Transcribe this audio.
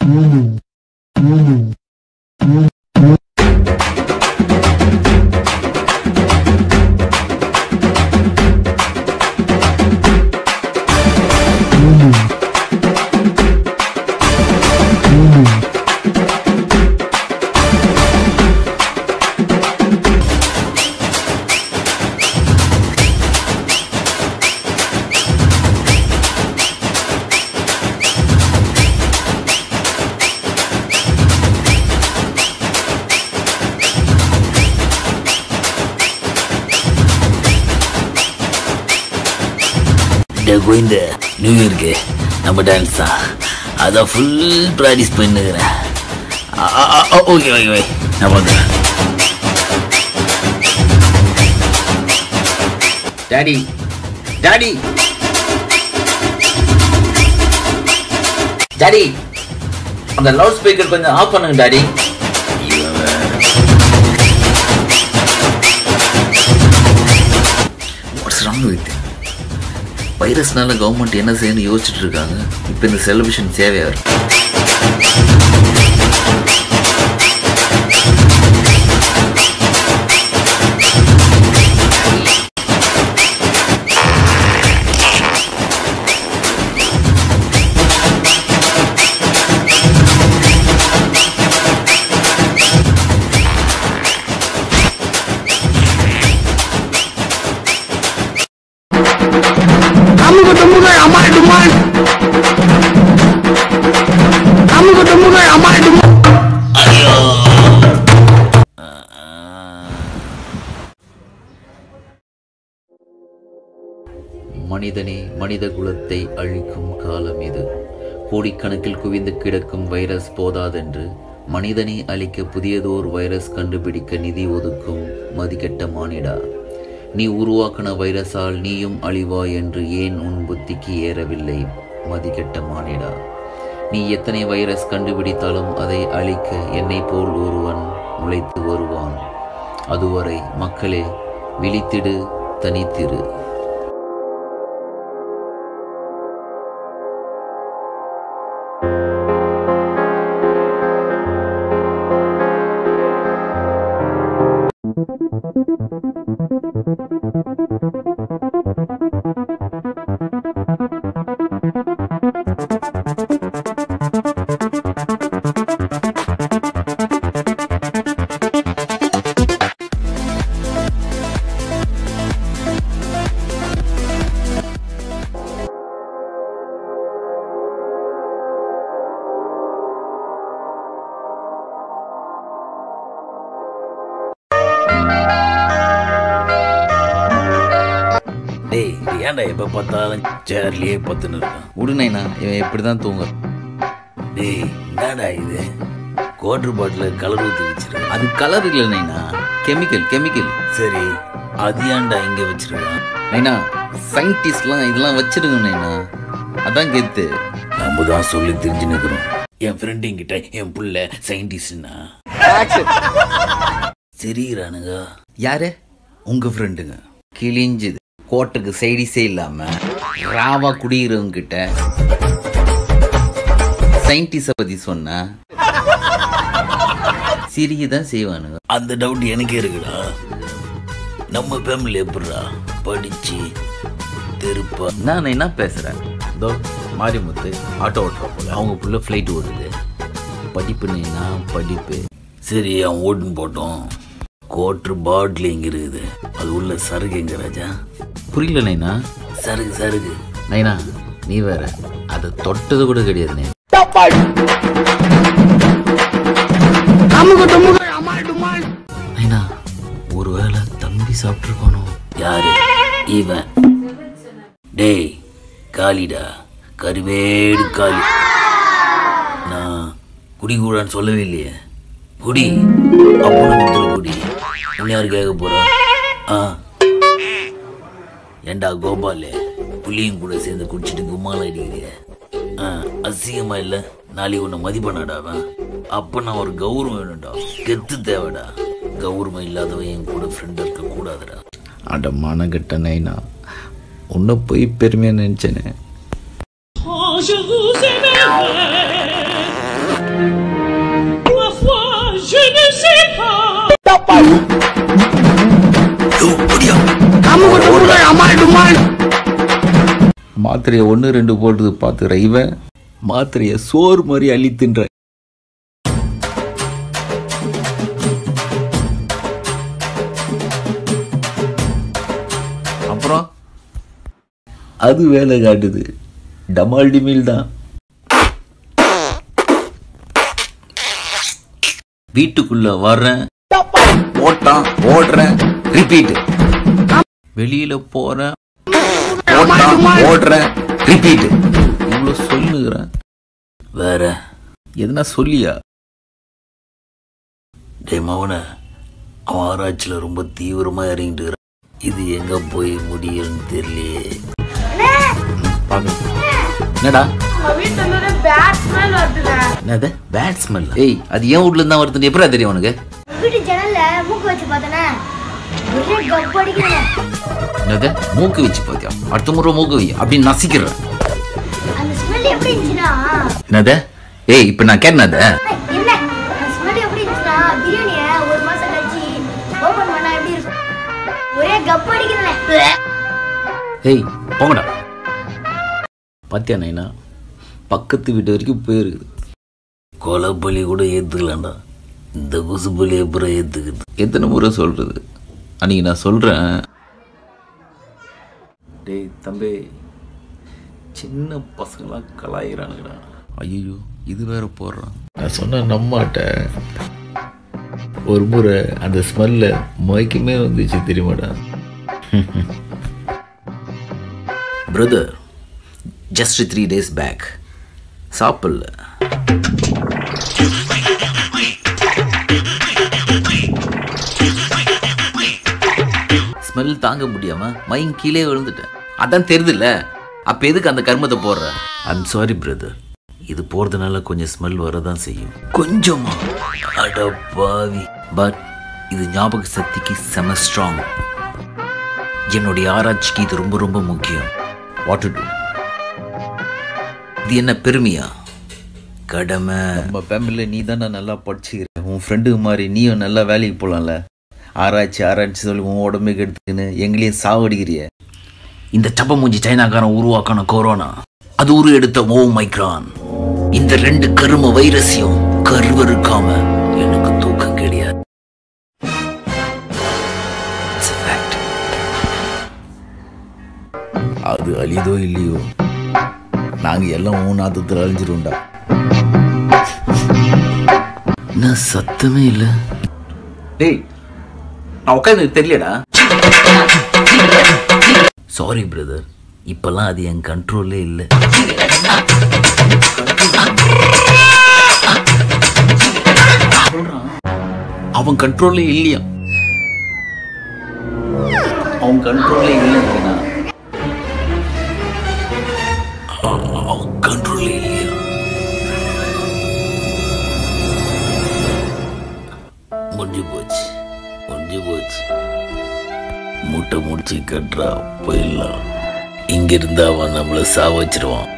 இந்த கோவிந்த நியூ இயர்க்கு நம்ம டான்ஸ் தான் அதான் ஃபுல் ப்ராக்டிஸ் பண்ணுகிறேன் ஓகே ஓகே ஓகே நான் வந்துடுறேன் டாடி டாடி டாடி அந்த லவுட் ஸ்பீக்கர் கொஞ்சம் ஆஃப் பண்ணுங்க டாடி வாட்ஸ் ராங் வித் வைரஸ்னால கவர்மெண்ட் என்ன செய்யணும்னு யோசிச்சுட்டு இருக்காங்க இப்போ இந்த செலிப்ரேஷன் தேவையா இருக்கு அமுக டுமுக அமால் டுமால் அமுக டுமுக அமால் டுமால் மனிதனே மனித குலத்தை அழிக்கும் காலம் இது கோடிக்கணக்கில் குவிந்து கிடக்கும் வைரஸ் போதாதென்று மனிதனை அழிக்க புதியதோர் வைரஸ் கண்டுபிடிக்க நிதி ஒதுக்கும் மதிக்கெட்ட மானிடா நீ உருவாக்கின வைரஸால் நீயும் அழிவாய் என்று ஏன் உன் புத்திக்கு ஏறவில்லை மதிக்கெட்ட மானிடா நீ எத்தனை வைரஸ் கண்டுபிடித்தாலும் அதை அழிக்க என்னை போல் ஒருவன் முளைத்து வருவான் அதுவரை மக்களே விழித்திடு தனித்திரு டேய் இது ஏன்டா எப்போ பார்த்தாலும் சேர்லயே பத்துன்னு இருக்கான் விடுனேண்ணா இவன் எப்படி தான் தூங்க டேய் என்னடா இது குவாட்டர் பாட்டில் கலர் ஊற்றி வச்சிருக்க அது கலர் இல்லைண்ணா கெமிக்கல் கெமிக்கல் சரி அது ஏன்டா இங்கே வச்சிருக்கான் நைனா சயின்டிஸ்ட்லாம் இதெல்லாம் வச்சிருங்க நைனா அதான் கெத்து நம்ம தான் சொல்லி தெரிஞ்சு நிற்கிறோம் என் ஃப்ரெண்டுங்கிட்ட என் புள்ள சயின்டிஸ்ட்னா சரிறானுங்க யாரு உங்க ஃப்ரெண்டுங்க கிழிஞ்சுது கோட்டுக்கு சைடிஸே இல்லாம ராவா குடிக்கிறவங்க கிட்ட சயின்டிஸ்ட பத்தி சொன்னா சிரிக்க தான் செய்வானுங்க அந்த டவுட் எனக்கே இருக்குடா நம்ம ஃபேமிலி எப்படிடா படிச்சு தெருப்பா நான் என்ன பேசுறேன் இதோ மாரிமுத்து ஆட்டோ ஓட்டுற போல அவங்க புள்ள ஃப்ளைட் ஓடுது படிப்புன்னா படிப்பு சரி அவன் ஓட்டுன்னு போட்டோம் கோட்ரு பாட்டில் எங்க இருக்குது அது உள்ள சருகு எங்க ராஜா புரியல நைனா சருகு சருகு நைனா நீ வேற அதை தொட்டது கூட கிடையாது நைனா அமுக டுமுக அமால் டுமால் நைனா ஒருவேளை தம்பி சாப்பிட்டுருக்கணும் யாரு இவன் டேய் காலிடா கருவேடு காலி நான் குடிக்கூடான்னு சொல்லவே இல்லையே குடி அப்போ கொடுத்துரு குடி உன்னை யார் கேட்க போறா ஆ ஏண்டா கோபாலு புளியும் கூட சேர்ந்து குடிச்சிட்டு கும்மால அடிக்கிறிய ஆ அசிங்கமா இல்லை நாளைக்கு உன்னை மதிப்பனாடா அவன் அப்ப நான் ஒரு கௌரவம் வேணும்டா கெத்து தேவைடா கௌரவம் இல்லாதவன் என் கூட ஃப்ரெண்ட் இருக்க கூடாதுடா அட மனகட்ட நைனா உன்னை போய் பெருமையாக நினச்சேனே Oh, je vous aimerai. அமுக்கு டுமுக்கு அமால் டுமால் மாத்திரையை ஒன்று ரெண்டு போட்டது பார்த்து இவன் மாத்திரையை சோறு மாதிரி அள்ளி தின்ற அப்புறம் அது வேலை காட்டுது டமால் டிமில் தான் வீட்டுக்குள்ள வர்றேன் ஓட்டான் ஓடுறேன் ரிப்பீட் வெளியில போறேன் ஓட்டான் ஓடுறேன் ரிப்பீட் இவ்வளோ சொல்லுகிறேன் வேற எதுனா சொல்லியா டேய் மவன அவன் ஆராய்ச்சியில் ரொம்ப தீவிரமா இறங்கிட்டு இருக்கிறான். இது எங்க போய் முடியும்னு தெரியலையே பாக்க என்னடா உங்க வீட்டுல இருந்து பேட் ஸ்மெல் வருதுங்க என்னது பேட் ஸ்மெல் ஏய் அது ஏன் வீட்ல இருந்தா வருதுன்னு எப்படா தெரியும் உனக்கு வீட்டு ஜன்னல்ல மூக்கு வச்சு பார்த்தனே ஒரே கப் அடிக்கிறேன் என்னது மூக்கு வச்சு பாத்தியா அடுத்த முறை மூக்கு வை அப்படி நசிக்கிறேன் அந்த ஸ்மெல் எப்படி இருந்துச்சுன்னா என்னது ஏய் இப்போ நான் கேட்டனது என்ன அந்த ஸ்மெல் எப்படி இருந்துச்சுன்னா பிரியாணிய ஒரு மாசம் கழிச்சு ஓபன் பண்ணா எப்படி இருக்கும் ஒரே கப் அடிக்கிறேன் ஏய் போங்கடா பாத்தியா நைனா பக்கத்து வீட்டு வரைக்கும் போயிருக்குது கொலை பலி கூட ஏத்துக்கலாம்டா இந்த கொசு பலி அப்புறம் ஏத்துக்குது எத்தனை முறை சொல்றது அன்னைக்கு நான் சொல்றேன் டேய் தம்பி சின்ன பசங்களாம் கலாயிறானுங்கடா ஐயோ இது வேற போடுறான் நான் சொன்ன நம்மாட்ட ஒரு முறை அந்த ஸ்மெல்ல மயக்கமே வந்துச்சு தெரியுமாடா brother just three days back சாப்பிடல ஸ்மெல் தாங்க முடியாம மயம் கீழே விழுந்துட்டேன் அதான் தெரியுதுல்ல அப்ப எதுக்கு அந்த கர்மத்தை போடுற ஐம் சாரி பிரதர் இது போறதுனால கொஞ்சம் ஸ்மெல் வரதான் செய்யும் கொஞ்சமா அட பாவி பட் இது ஞாபக சக்திக்கு செம ஸ்ட்ராங் என்னுடைய ஆராய்ச்சிக்கு இது ரொம்ப ரொம்ப முக்கியம் வாட் டு இது என்ன பெருமையா கடமை நம்ம ஃபேமிலியில் நீ தானே நல்லா படிச்சுக்கிற உன் ஃப்ரெண்டு மாதிரி நீயும் நல்லா வேலைக்கு போகலாம்ல ஆராய்ச்சி ஆராய்ச்சி சொல்லி உன் உடம்புக்கு எடுத்துக்கின்னு எங்களையும் சாவடிக்கிறிய இந்த சப்ப மூஞ்சி சைனாக்காரன் உருவாக்கான கொரோனா அது உரு எடுத்த ஓ மைக்ரான் இந்த ரெண்டு கரும வைரஸையும் கருவறுக்காம எனக்கு தூக்கம் கிடையாது It's a fact. அது அழிதோ இல்லையோ நாங்கள் எல்லாம் உன் நாத்தத்தில் அழிஞ்சிருவோம்டா என்ன சத்தமே இல்ல டேய் நான் உட்காந்து தெரியலடா சாரி பிரதர் இப்பெல்லாம் அது என் கண்ட்ரோல்லே இல்லை அவன் கண்ட்ரோல்லே இல்லையா அவன் கண்ட்ரோல்லே இல்லைன்னா அவன் கண்ட்ரோல்லே இல்லையா முடிஞ்சு போச்சு முடிஞ்சு போச்சு மூட்டை முடிச்சு கட்டுறா போயிடலாம் இங்க இருந்தா அவன் நம்மளை சாவச்சிருவான்